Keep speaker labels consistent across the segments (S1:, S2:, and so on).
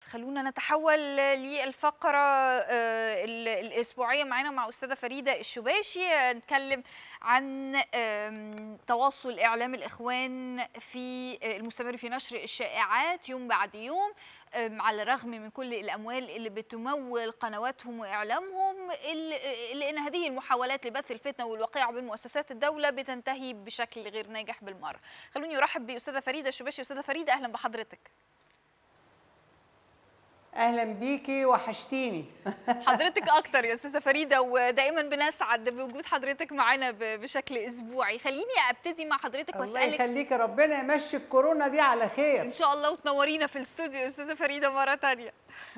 S1: خلونا نتحول للفقرة آه، ال- الأسبوعية معانا مع أستاذة فريدة الشباشي آه، نتكلم عن آم، تواصل إعلام الإخوان في آه، المستمر في نشر الشائعات يوم بعد يوم آم، على الرغم من كل الأموال اللي بتمول قنواتهم وإعلامهم إلا إلا أن هذه المحاولات لبث الفتنة والوقيعة بين مؤسسات الدولة بتنتهي بشكل غير ناجح بالمرة خلوني أرحب بأستاذة فريدة الشباشي أستاذة فريدة أهلا بحضرتك
S2: اهلا بيكي وحشتيني
S1: حضرتك اكتر يا استاذه فريده ودائما بنسعد بوجود حضرتك معانا ب- بشكل اسبوعي خليني ابتدي مع حضرتك
S2: الله
S1: واسالك
S2: يخليكي ربنا يمشي الكورونا دي على
S1: ان
S2: خير
S1: شاء الله وتنورينا في الاستوديو يا استاذه فريده مره تانية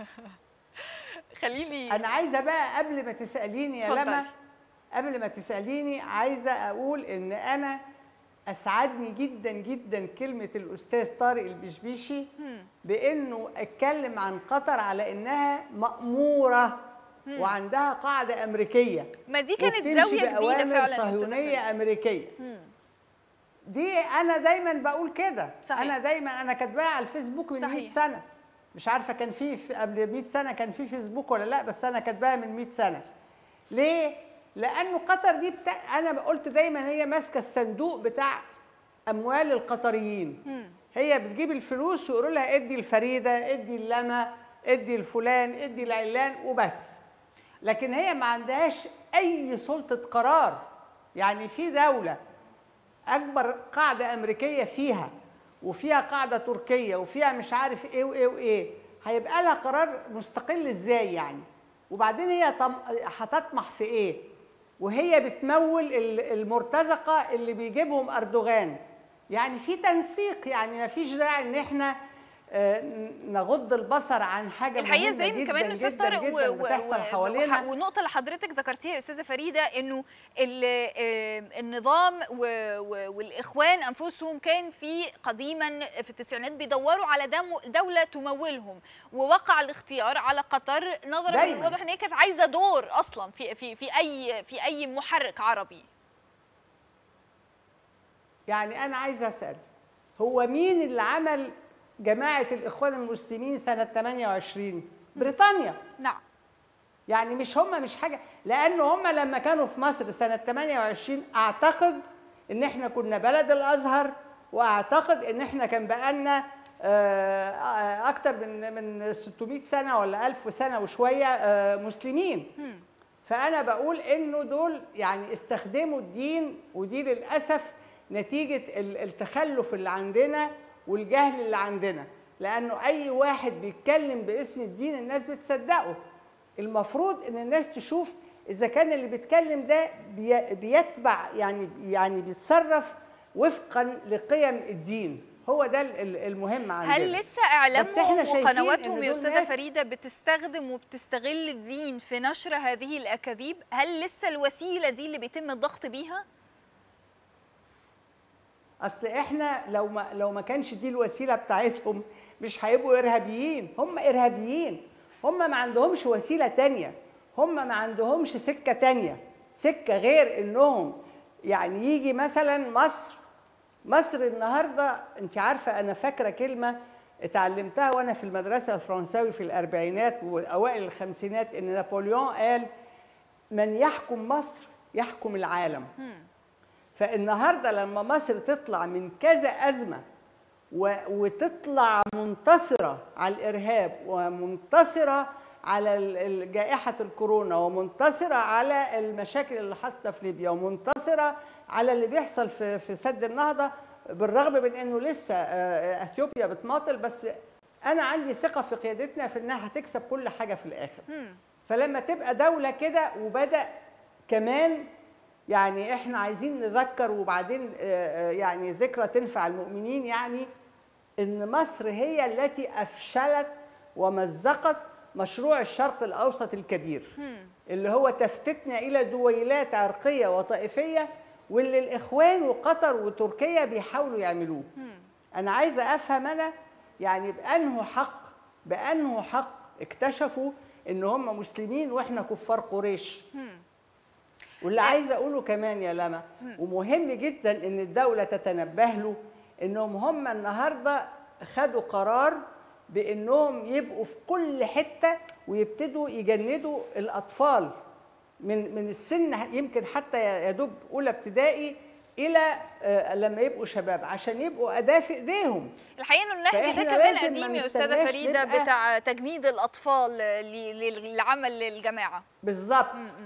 S1: خليني
S2: انا عايزه بقى قبل ما تساليني يا
S1: اتفضلي.
S2: لما قبل ما تساليني عايزه اقول ان انا اسعدني جدا جدا كلمه الاستاذ طارق البشبيشي بانه اتكلم عن قطر على انها ماموره وعندها قاعده امريكيه
S1: ما دي كانت
S2: وبتمشي
S1: زاويه جديده
S2: بأوامر
S1: فعلا يا أستاذة فريدة.
S2: صهيونيه امريكيه دي انا دايما بقول كده
S1: صحيح.
S2: انا دايما انا كاتباها على الفيسبوك من 100
S1: صحيح.
S2: سنه مش عارفه كان في في- قبل 100 سنه كان في فيسبوك ولا لا بس انا كاتباها من 100 سنه ليه لانه قطر دي بتاع انا قلت دايما هي ماسكه الصندوق بتاع اموال القطريين هي بتجيب الفلوس ويقولوا لها ادي الفريده ادي اللما ادي الفلان ادي العلان وبس لكن هي ما عندهاش اي سلطه قرار يعني في دوله اكبر قاعده امريكيه فيها وفيها قاعده تركيه وفيها مش عارف ايه وايه وايه هيبقى لها قرار مستقل ازاي يعني وبعدين هي طم... هتطمح في ايه وهي بتمول ال- المرتزقه اللي بيجيبهم اردوغان يعني في تنسيق يعني ما فيش داعي ان احنا آه، نغض البصر عن حاجه
S1: الحقيقه
S2: مهمة
S1: زي ما
S2: جداً
S1: كمان استاذ
S2: جداً
S1: طارق
S2: جداً
S1: و- و-
S2: بتحصل
S1: و-
S2: حوالينا
S1: وح- والنقطه اللي حضرتك ذكرتيها يا استاذه فريده انه ال- آه، النظام و- و- والاخوان انفسهم كان في قديما في التسعينات بيدوروا على دم- دوله تمولهم ووقع الاختيار على قطر نظرا
S2: دايماً.
S1: للواضح ان هي كانت عايزه دور اصلا في في في اي في اي محرك عربي
S2: يعني انا عايزه اسال هو مين اللي عمل جماعه الاخوان المسلمين سنه 28 بريطانيا
S1: نعم
S2: يعني مش هم مش حاجه لان هم لما كانوا في مصر سنه 28 اعتقد ان احنا كنا بلد الازهر واعتقد ان احنا كان بقالنا آه، آه، اكتر من من 600 سنه ولا 1000 سنه وشويه آه، مسلمين فانا بقول انه دول يعني استخدموا الدين ودي للاسف نتيجه ال- التخلف اللي عندنا والجهل اللي عندنا لانه اي واحد بيتكلم باسم الدين الناس بتصدقه المفروض ان الناس تشوف اذا كان اللي بيتكلم ده بي- بيتبع يعني يعني بيتصرف وفقا لقيم الدين هو ده ال- ال- المهم عندنا
S1: هل لسه
S2: بس إحنا
S1: اعلامهم
S2: شايفين
S1: وقنواتهم
S2: إن
S1: يا
S2: دول
S1: استاذه
S2: ناس-
S1: فريده بتستخدم وبتستغل الدين في نشر هذه الاكاذيب هل لسه الوسيله دي اللي بيتم الضغط بيها
S2: اصل احنا لو ما لو ما كانش دي الوسيله بتاعتهم مش هيبقوا ارهابيين هم ارهابيين هم ما عندهمش وسيله تانية هم ما عندهمش سكه تانية سكه غير انهم يعني يجي مثلا مصر مصر النهارده انت عارفه انا فاكره كلمه اتعلمتها وانا في المدرسه الفرنساوي في الاربعينات واوائل الخمسينات ان نابليون قال من يحكم مصر يحكم العالم فالنهارده لما مصر تطلع من كذا ازمه و- وتطلع منتصره على الارهاب ومنتصره على ال- ال- جائحه الكورونا ومنتصره على المشاكل اللي حاصله في ليبيا ومنتصره على اللي بيحصل في في سد النهضه بالرغم من انه لسه آه، اثيوبيا بتماطل بس انا عندي ثقه في قيادتنا في انها هتكسب كل حاجه في الاخر فلما تبقى دوله كده وبدا كمان يعني احنا عايزين نذكر وبعدين آه، آه، يعني ذكرى تنفع المؤمنين يعني ان مصر هي التي افشلت ومزقت مشروع الشرق الاوسط الكبير اللي هو تفتتنا الى دويلات عرقيه وطائفيه واللي الاخوان وقطر وتركيا بيحاولوا يعملوه انا عايزه افهم انا يعني بانه حق بانه حق اكتشفوا ان هم مسلمين واحنا كفار قريش واللي عايزه اقوله كمان يا لما ومهم جدا ان الدوله تتنبه له انهم هم النهارده خدوا قرار بانهم يبقوا في كل حته ويبتدوا يجندوا الاطفال من من السن يمكن حتى يا دوب اولى ابتدائي الى آه، لما يبقوا شباب عشان يبقوا اداه في ايديهم
S1: الحقيقه انه النهج ده
S2: فإحنا
S1: كمان
S2: لازم ما
S1: قديم يا استاذه
S2: نستناش
S1: فريده
S2: نبقى-
S1: بتاع تجنيد الاطفال ل- للعمل للجماعه
S2: بالظبط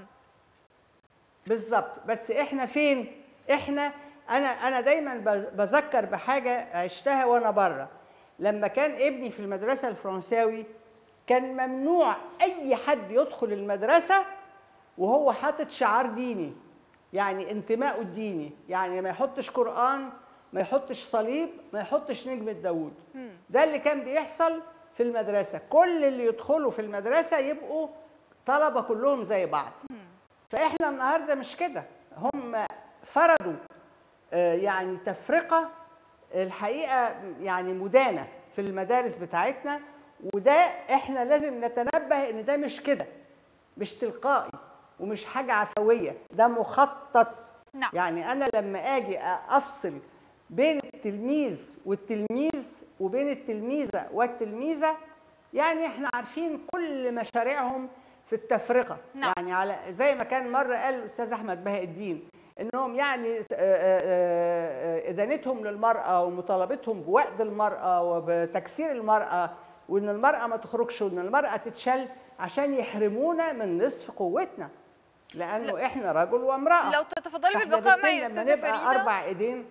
S2: بالظبط بس احنا فين احنا انا انا دايما ب- بذكر بحاجه عشتها وانا بره لما كان ابني في المدرسه الفرنساوي كان ممنوع اي حد يدخل المدرسه وهو حاطط شعار ديني يعني انتمائه الديني يعني ما يحطش قران ما يحطش صليب ما يحطش نجمه داوود ده اللي كان بيحصل في المدرسه كل اللي يدخلوا في المدرسه يبقوا طلبه كلهم زي بعض فاحنا النهارده مش كده هم فرضوا آه، يعني تفرقه الحقيقه يعني مدانه في المدارس بتاعتنا وده احنا لازم نتنبه ان ده مش كده مش تلقائي ومش حاجه عفويه ده مخطط
S1: نعم.
S2: يعني انا لما اجي افصل بين التلميذ والتلميذ وبين التلميذه والتلميذه يعني احنا عارفين كل مشاريعهم في التفرقه
S1: نعم.
S2: يعني على زي ما كان مره قال الاستاذ احمد بهاء الدين انهم يعني آه، آه، آه، ادانتهم للمراه ومطالبتهم بوأد المراه وبتكسير المراه وان المراه ما تخرجش وان المراه تتشل عشان يحرمونا من نصف قوتنا لانه احنا رجل وامراه
S1: لو تتفضلي
S2: فإحنا
S1: بالبقاء معي يا
S2: بالتالي
S1: استاذه
S2: لما نبقى
S1: فريده
S2: اربع ايدين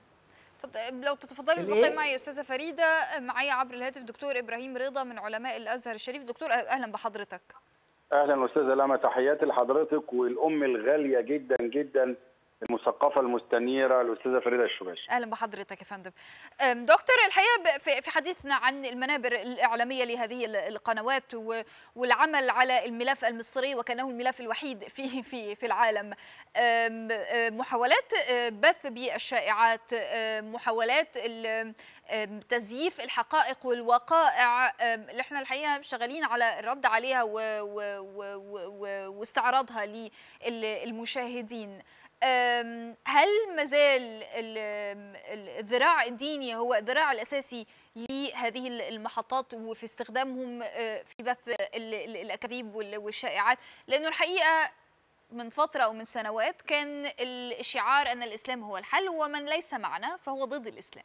S1: فض- لو تتفضلي
S2: الإيه؟
S1: بالبقاء معي يا استاذه فريده معايا عبر الهاتف دكتور ابراهيم رضا من علماء الازهر الشريف دكتور اهلا بحضرتك
S3: اهلا استاذه لما تحياتي لحضرتك والام الغاليه جدا جدا المثقفه المستنيره الاستاذه فريده الشباشي
S1: اهلا بحضرتك يا فندم أم، دكتور الحقيقه ب- في في حديثنا عن المنابر الاعلاميه لهذه ال- القنوات و- والعمل على الملف المصري وكانه الملف الوحيد في في في العالم أم، أم، محاولات أه، بث بالشائعات أم، محاولات ال- أم، تزييف الحقائق والوقائع أم، اللي احنا الحقيقه شغالين على الرد عليها و- و- و- و- و- واستعراضها للمشاهدين أم، هل مازال ال- ال- الذراع الديني هو الذراع الاساسي لهذه ال- المحطات وفي استخدامهم آه، في بث ال- ال- الاكاذيب وال- والشائعات لانه الحقيقه من فتره او من سنوات كان الشعار ان الاسلام هو الحل ومن ليس معنا فهو ضد الاسلام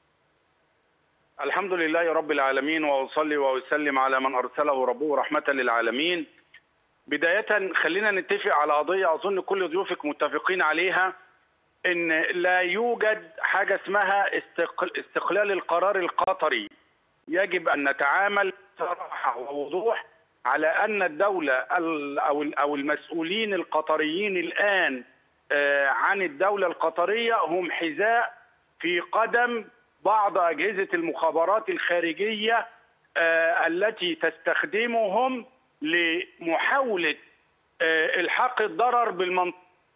S3: الحمد لله رب العالمين واصلي واسلم على من ارسله ربه رحمه للعالمين بدايه خلينا نتفق على قضيه اظن كل ضيوفك متفقين عليها ان لا يوجد حاجه اسمها استقل- استقلال القرار القطري يجب ان نتعامل بصراحه ووضوح على ان الدوله ال- او ال- او المسؤولين القطريين الان آه، عن الدوله القطريه هم حذاء في قدم بعض اجهزه المخابرات الخارجيه آه، التي تستخدمهم لمحاوله آه، الحاق الضرر بالمنطقه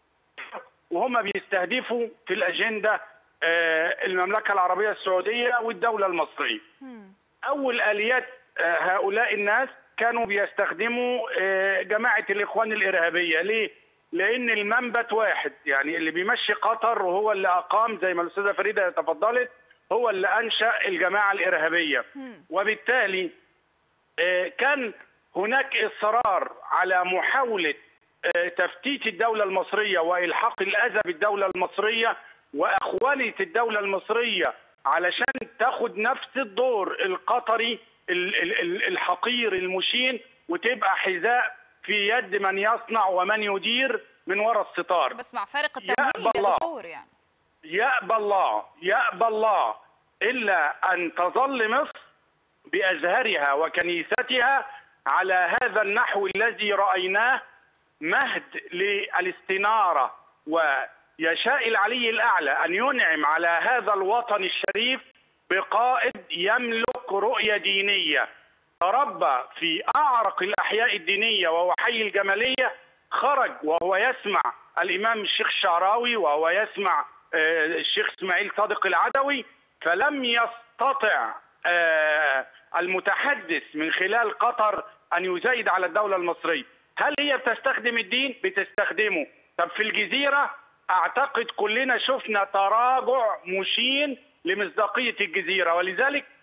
S3: وهم بيستهدفوا في الاجنده آه، المملكه العربيه السعوديه والدوله المصريه. اول اليات آه، هؤلاء الناس كانوا بيستخدموا آه، جماعه الاخوان الارهابيه ليه؟ لان المنبت واحد يعني اللي بيمشي قطر هو اللي اقام زي ما الاستاذه فريده تفضلت هو اللي انشا الجماعه الارهابيه وبالتالي آه، كان هناك اصرار على محاوله آه، تفتيت الدوله المصريه والحاق الاذى بالدوله المصريه واخوله الدوله المصريه علشان تاخد نفس الدور القطري ال- ال- ال- الحقير المشين وتبقى حذاء في يد من يصنع ومن يدير من وراء الستار
S1: بس مع فارق
S3: يا
S1: التمويل يا
S3: الله.
S1: دكتور يعني
S3: يأبى الله يأبى الله إلا أن تظل مصر بأزهرها وكنيستها على هذا النحو الذي رأيناه مهد للاستنارة ويشاء العلي الأعلى أن ينعم على هذا الوطن الشريف بقائد يملك رؤية دينية تربى في أعرق الأحياء الدينية وهو حي الجمالية خرج وهو يسمع الإمام الشيخ الشعراوي وهو يسمع آه، الشيخ إسماعيل صادق العدوي فلم يستطع آه، المتحدث من خلال قطر أن يزايد على الدولة المصرية هل هي بتستخدم الدين؟ بتستخدمه طب في الجزيرة أعتقد كلنا شفنا تراجع مشين لمصداقية الجزيرة ولذلك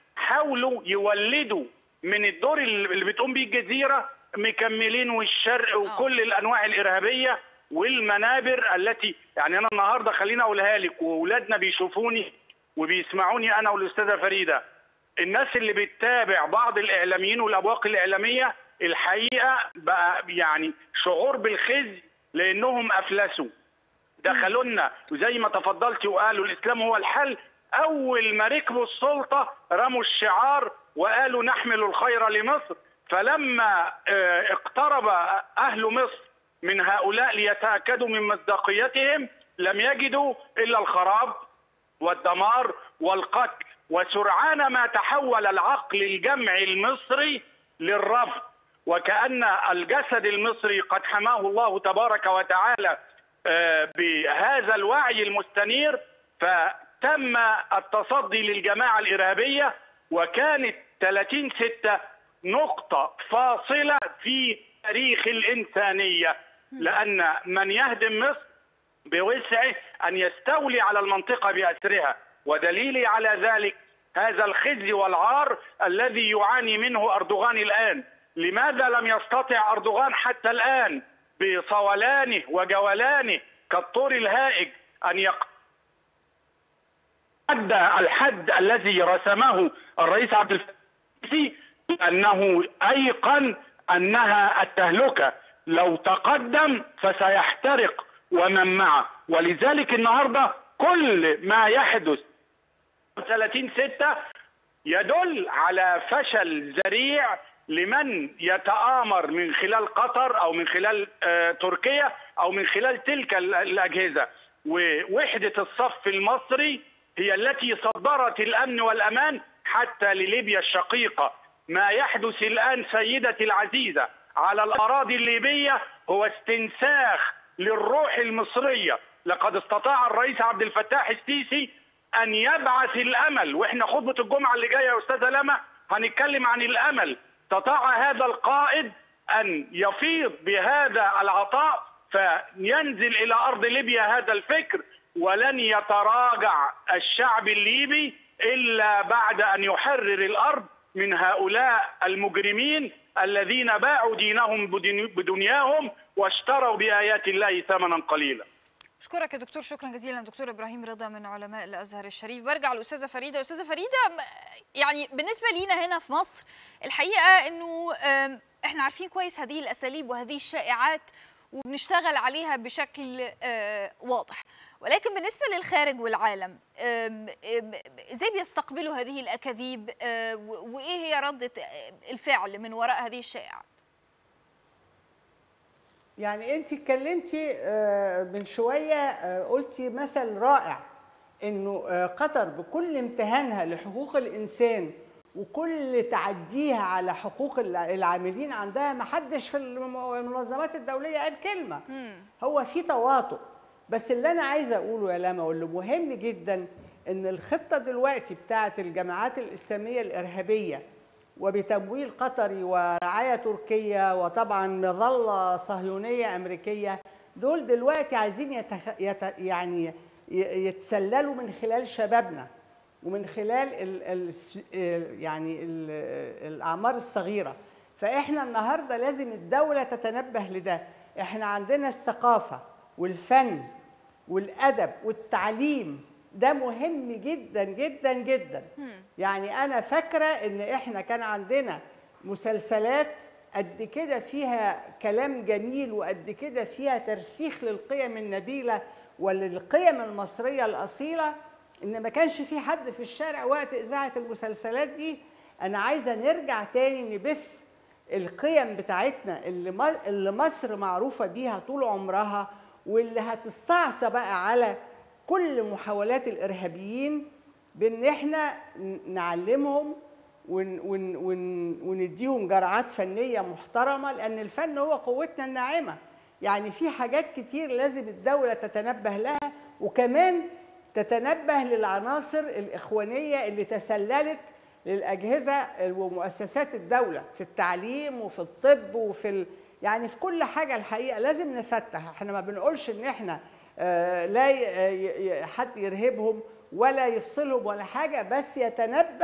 S3: حاولوا يولدوا من الدور اللي بتقوم بيه الجزيره مكملين والشرق وكل الانواع الارهابيه والمنابر التي يعني انا النهارده خليني اقولها لك واولادنا بيشوفوني وبيسمعوني انا والاستاذه فريده الناس اللي بتتابع بعض الاعلاميين والابواق الاعلاميه الحقيقه بقى يعني شعور بالخزي لانهم افلسوا دخلوا لنا وزي ما تفضلتي وقالوا الاسلام هو الحل اول ما ركبوا السلطه رموا الشعار وقالوا نحمل الخير لمصر فلما آه، اقترب اهل مصر من هؤلاء ليتاكدوا من مصداقيتهم لم يجدوا الا الخراب والدمار والقتل وسرعان ما تحول العقل الجمعي المصري للرفض وكأن الجسد المصري قد حماه الله تبارك وتعالى آه، بهذا الوعي المستنير فتم التصدي للجماعة الإرهابية وكانت 30 ستة نقطة فاصلة في تاريخ الإنسانية لأن من يهدم مصر بوسعه أن يستولي على المنطقة بأسرها ودليلي على ذلك هذا الخزي والعار الذي يعاني منه أردوغان الآن لماذا لم يستطع أردوغان حتى الآن بصولانه وجولانه كالطور الهائج أن يق أدى الحد الذي رسمه الرئيس عبد الفتاح السيسي أنه أيقن أنها التهلكة لو تقدم فسيحترق ومن معه ولذلك النهارده كل ما يحدث 30 6 يدل على فشل ذريع لمن يتآمر من خلال قطر او من خلال آه، تركيا او من خلال تلك ال- الاجهزه ووحده الصف المصري هي التي صدرت الامن والامان حتى لليبيا الشقيقه ما يحدث الان سيدتي العزيزه على الاراضي الليبيه هو استنساخ للروح المصريه لقد استطاع الرئيس عبد الفتاح السيسي ان يبعث الامل واحنا خطبه الجمعه اللي جايه يا استاذه لما هنتكلم عن الامل استطاع هذا القائد ان يفيض بهذا العطاء فينزل الى ارض ليبيا هذا الفكر ولن يتراجع الشعب الليبي الا بعد ان يحرر الارض من هؤلاء المجرمين الذين باعوا دينهم بدن- بدنياهم واشتروا بايات الله ثمنا قليلا
S1: أشكرك يا دكتور شكرا جزيلا دكتور إبراهيم رضا من علماء الأزهر الشريف برجع للأستاذة فريدة أستاذة فريدة م- يعني بالنسبة لينا هنا في مصر الحقيقة أنه أم، إحنا عارفين كويس هذه الأساليب وهذه الشائعات وبنشتغل عليها بشكل آه، واضح ولكن بالنسبة للخارج والعالم أم، أم، إزاي بيستقبلوا هذه الأكاذيب آه، و- وإيه هي ردة الفعل من وراء هذه الشائعات
S2: يعني انت اتكلمتي آه، من شويه آه، قلتي مثل رائع انه آه، قطر بكل امتهانها لحقوق الانسان وكل تعديها على حقوق الع- العاملين عندها ما حدش في الم- المنظمات الدوليه قال كلمه هو في تواطؤ بس اللي انا عايزه اقوله يا لما واللي مهم جدا ان الخطه دلوقتي بتاعه الجماعات الاسلاميه الارهابيه وبتمويل قطري ورعايه تركيه وطبعا مظله صهيونيه امريكيه دول دلوقتي عايزين يتخ... يت... يعني ي- يتسللوا من خلال شبابنا ومن خلال ال... ال... ال- يعني ال... الاعمار الصغيره فاحنا النهارده لازم الدوله تتنبه لده احنا عندنا الثقافه والفن والادب والتعليم ده مهم جدا جدا جدا يعني انا فاكره ان احنا كان عندنا مسلسلات قد كده فيها كلام جميل وقد كده فيها ترسيخ للقيم النبيله وللقيم المصريه الاصيله ان ما كانش في حد في الشارع وقت اذاعه المسلسلات دي انا عايزه نرجع تاني نبث القيم بتاعتنا اللي م- اللي مصر معروفه بيها طول عمرها واللي هتستعصى بقى على كل محاولات الارهابيين بان احنا ن- نعلمهم ون ون ون ونديهم جرعات فنيه محترمه لان الفن هو قوتنا الناعمه يعني في حاجات كتير لازم الدوله تتنبه لها وكمان تتنبه للعناصر الاخوانيه اللي تسللت للاجهزه ومؤسسات الدوله في التعليم وفي الطب وفي ال... يعني في كل حاجه الحقيقه لازم نفتح احنا ما بنقولش ان احنا آه، لا ي- ي- ي- حد يرهبهم ولا يفصلهم ولا حاجه بس يتنبه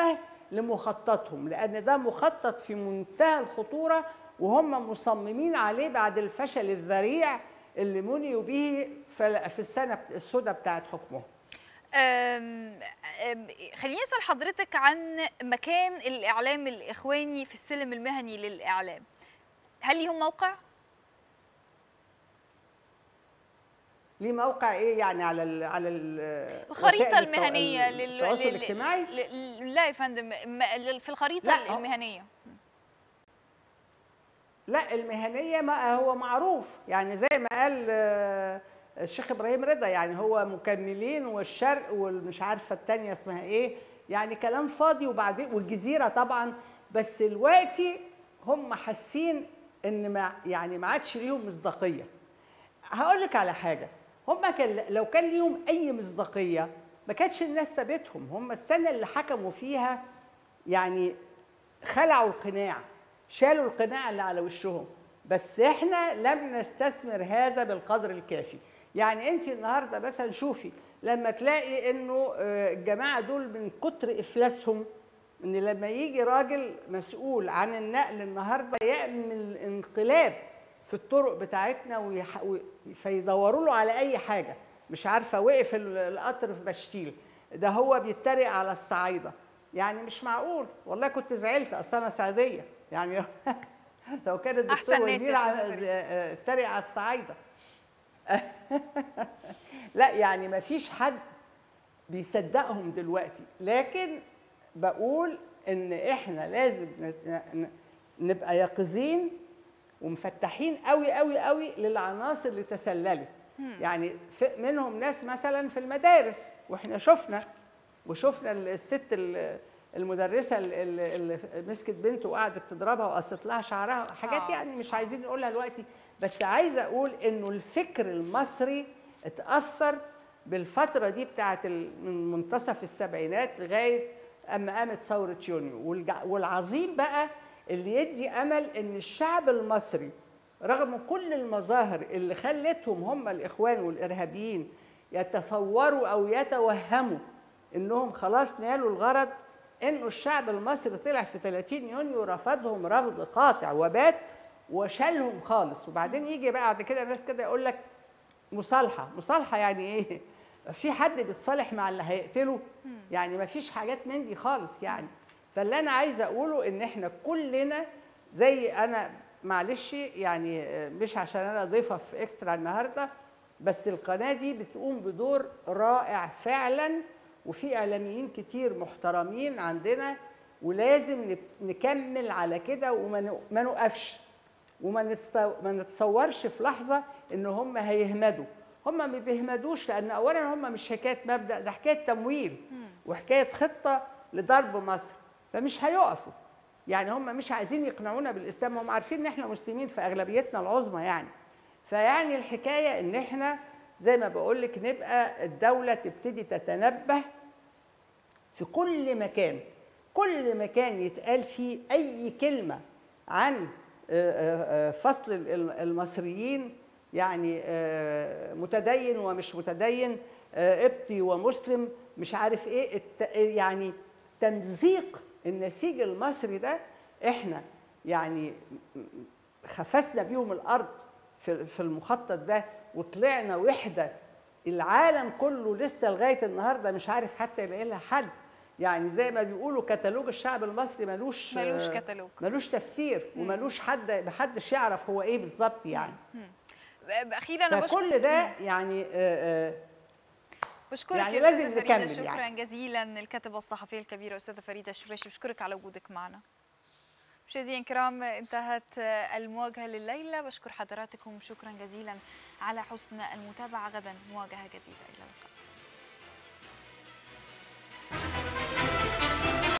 S2: لمخططهم لان ده مخطط في منتهى الخطوره وهم مصممين عليه بعد الفشل الذريع اللي منيوا به في في السنه السوداء بتاعت حكمهم
S1: أم أم خليني اسال حضرتك عن مكان الاعلام الاخواني في السلم المهني للاعلام هل ليهم موقع
S2: ليه موقع ايه يعني على ال على ال
S1: الخريطه المهنيه
S2: للتواصل الاجتماعي
S1: لل... لا يا فندم في الخريطه
S2: لا
S1: المهنيه
S2: لا المهنيه ما هو معروف يعني زي ما قال الشيخ ابراهيم رضا يعني هو مكملين والشرق والمش عارفه الثانيه اسمها ايه يعني كلام فاضي وبعدين والجزيره طبعا بس دلوقتي هم حاسين ان ما يعني ما عادش ليهم مصداقيه هقول لك على حاجه هم كان لو كان ليهم اي مصداقيه ما كانتش الناس سابتهم هم السنه اللي حكموا فيها يعني خلعوا القناع شالوا القناع اللي على وشهم بس احنا لم نستثمر هذا بالقدر الكافي يعني انت النهارده مثلا شوفي لما تلاقي انه الجماعه دول من كتر افلاسهم ان لما يجي راجل مسؤول عن النقل النهارده يعمل انقلاب في الطرق بتاعتنا ويح... فيدوروا له على اي حاجه مش عارفه وقف القطر في بشتيل ده هو بيتريق على الصعايده يعني مش معقول والله كنت زعلت اصل انا سعوديه يعني لو كان الدكتور
S1: احسن ناس
S2: وزير اتريق على الصعايده لا يعني ما فيش حد بيصدقهم دلوقتي لكن بقول ان احنا لازم نبقى يقظين ومفتحين قوي قوي قوي للعناصر اللي تسللت يعني منهم ناس مثلا في المدارس واحنا شفنا وشفنا الست المدرسه اللي مسكت بنت وقعدت تضربها وقصت لها شعرها حاجات
S1: آه.
S2: يعني مش عايزين نقولها دلوقتي بس عايزه اقول انه الفكر المصري اتاثر بالفتره دي بتاعت من منتصف السبعينات لغايه اما قامت ثوره يونيو والعظيم بقى اللي يدي امل ان الشعب المصري رغم كل المظاهر اللي خلتهم هم الاخوان والارهابيين يتصوروا او يتوهموا انهم خلاص نالوا الغرض انه الشعب المصري طلع في 30 يونيو رفضهم رفض قاطع وبات وشالهم خالص وبعدين يجي بقى بعد كده ناس كده يقول لك مصالحه مصالحه يعني ايه في حد بيتصالح مع اللي هيقتله يعني ما فيش حاجات من دي خالص يعني فاللي انا عايزه اقوله ان احنا كلنا زي انا معلش يعني مش عشان انا ضيفه في اكسترا النهارده بس القناه دي بتقوم بدور رائع فعلا وفي اعلاميين كتير محترمين عندنا ولازم نكمل على كده وما نوقفش وما ما نتصورش في لحظه ان هم هيهمدوا هم ما بيهمدوش لان اولا هم مش حكايه مبدا ده حكايه تمويل وحكايه خطه لضرب مصر فمش هيقفوا يعني هم مش عايزين يقنعونا بالاسلام هم عارفين ان احنا مسلمين في اغلبيتنا العظمى يعني فيعني الحكايه ان احنا زي ما بقول لك نبقى الدوله تبتدي تتنبه في كل مكان كل مكان يتقال فيه اي كلمه عن فصل المصريين يعني متدين ومش متدين قبطي ومسلم مش عارف ايه يعني تمزيق النسيج المصري ده احنا يعني خفسنا بيهم الارض في المخطط ده وطلعنا وحده العالم كله لسه لغايه النهارده مش عارف حتى يلاقي لها حل يعني زي ما بيقولوا كتالوج الشعب المصري ملوش
S1: ملوش كتالوج
S2: ملوش تفسير وملوش حد محدش يعرف هو ايه بالظبط يعني
S1: اخيرا انا
S2: فكل ده يعني آآ آآ
S1: بشكرك
S2: يعني
S1: يا
S2: لازم
S1: استاذه فريده
S2: نكمل
S1: شكرا
S2: يعني.
S1: جزيلا الكاتبه الصحفيه الكبيره استاذه فريده الشباشي بشكرك على وجودك معنا مشاهدينا الكرام انتهت المواجهه لليله بشكر حضراتكم شكرا جزيلا على حسن المتابعه غدا مواجهه جديده الى اللقاء